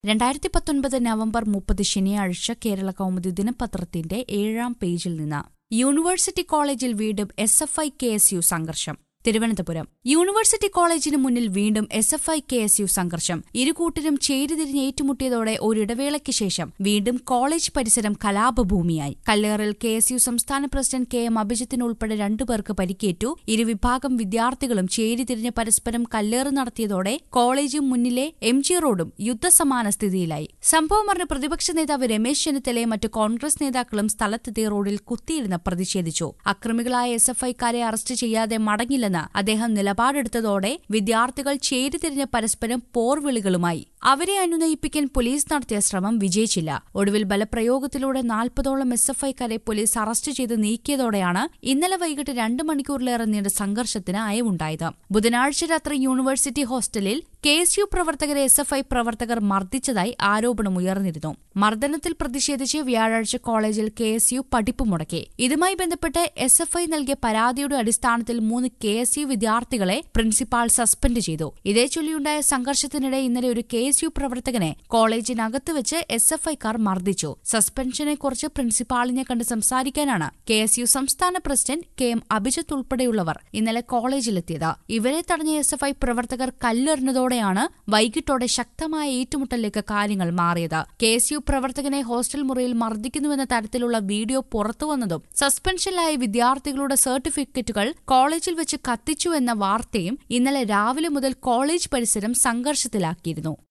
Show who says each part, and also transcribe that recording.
Speaker 1: രണ്ടായിരത്തി പത്തൊൻപത് നവംബർ മുപ്പത് ശനിയാഴ്ച കേരള കൗമുദി ദിനപത്രത്തിന്റെ ഏഴാം പേജിൽ നിന്ന് യൂണിവേഴ്സിറ്റി കോളേജിൽ വീണ്ടും S F I K S U സംഘർഷം തിരുവനന്തപുരം യൂണിവേഴ്സിറ്റി കോളേജിന് മുന്നിൽ വീണ്ടും S F I K S U സംഘർഷം ഇരുകൂട്ടരും ചേരിതിരിഞ്ഞ് ഏറ്റുമുട്ടിയതോടെ ഒരിടവേളയ്ക്ക് ശേഷം വീണ്ടും കോളേജ് പരിസരം കലാപഭൂമിയായി കല്ലേറിൽ കെ എസ് യു സംസ്ഥാന പ്രസിഡന്റ് കെ എം അഭിജിത്തിന് ഉൾപ്പെടെ രണ്ടുപേർക്ക് പരിക്കേറ്റു ഇരുവിഭാഗം വിദ്യാർത്ഥികളും ചേരിതിരിഞ്ഞ് പരസ്പരം കല്ലേറ് നടത്തിയതോടെ കോളേജും മുന്നിലെ എം ജി റോഡും യുദ്ധസമാന സ്ഥിതിയിലായി സംഭവം അറിഞ്ഞ പ്രതിപക്ഷ നേതാവ് രമേശ് ചെന്നിത്തലയും മറ്റു കോൺഗ്രസ് നേതാക്കളും സ്ഥലത്തെത്തി റോഡിൽ കുത്തിയിരുന്ന് പ്രതിഷേധിച്ചു അക്രമികളായ എസ് എഫ് ഐക്കാരെ അറസ്റ്റ് ചെയ്യാതെ മടങ്ങില്ലെന്ന് അദ്ദേഹം നിലപാടെടുത്തതോടെ വിദ്യാർത്ഥികൾ ചേരിതിരിഞ്ഞ് പരസ്പരം പോർവിളികളുമായി അവരെ അനുനയിപ്പിക്കാൻ പോലീസ് നടത്തിയ ശ്രമം വിജയിച്ചില്ല ഒടുവിൽ ബലപ്രയോഗത്തിലൂടെ നാൽപ്പതോളം എസ് എഫ് ഐക്കാരെ പോലീസ് അറസ്റ്റ് ചെയ്ത് നീക്കിയതോടെയാണ് ഇന്നലെ വൈകിട്ട് രണ്ട് മണിക്കൂറിലേറെ നീണ്ട സംഘർഷത്തിന് അയവുണ്ടായത് ബുധനാഴ്ച രാത്രി യൂണിവേഴ്സിറ്റി ഹോസ്റ്റലിൽ കെ എസ് യു പ്രവർത്തകരെ എസ് എഫ് ഐ പ്രവർത്തകർ മർദ്ദിച്ചതായി ആരോപണമുയർന്നിരുന്നു മർദ്ദനത്തിൽ പ്രതിഷേധിച്ച് വ്യാഴാഴ്ച കോളേജിൽ കെ എസ് യു പഠിപ്പ് മുടക്കി ഇതുമായി ബന്ധപ്പെട്ട് എസ് എഫ് ഐ നൽകിയ പരാതിയുടെ അടിസ്ഥാനത്തിൽ മൂന്ന് കെ എസ് യു വിദ്യാർത്ഥികളെ പ്രിൻസിപ്പാൾ സസ്പെൻഡ് ചെയ്തു ഇതേ ചൊല്ലിയുണ്ടായ സംഘർഷത്തിനിടെ ഇന്നലെ ഒരു കെ എസ് യു പ്രവർത്തകനെ കോളേജിനകത്ത് വെച്ച് എസ് എഫ് ഐക്കാർ മർദ്ദിച്ചു സസ്പെൻഷനെക്കുറിച്ച് പ്രിൻസിപ്പാളിനെ കണ്ട് സംസാരിക്കാനാണ് കെ എസ് യു സംസ്ഥാന പ്രസിഡന്റ് കെ എം അഭിജിത്ത് ഉൾപ്പെടെയുള്ളവർ ഇന്നലെ കോളേജിലെത്തിയത് ഇവരെ തടഞ്ഞ എസ് എഫ് ഐ പ്രവർത്തകർ കല്ലെറിഞ്ഞതോടെയാണ് വൈകിട്ടോടെ ശക്തമായ ഏറ്റുമുട്ടലിലേക്ക് കാര്യങ്ങൾ മാറിയത് കെ എസ് യു പ്രവർത്തകനെ ഹോസ്റ്റൽ മുറിയിൽ മർദ്ദിക്കുന്നുവെന്ന തരത്തിലുള്ള വീഡിയോ പുറത്തുവന്നതും സസ്പെൻഷനിലായ വിദ്യാർത്ഥികളുടെ സർട്ടിഫിക്കറ്റുകൾ കോളേജിൽ വെച്ച് കത്തിച്ചു എന്ന വാർത്തയും ഇന്നലെ രാവിലെ മുതൽ കോളേജ് പരിസരം സംഘർഷത്തിലാക്കിയിരുന്നു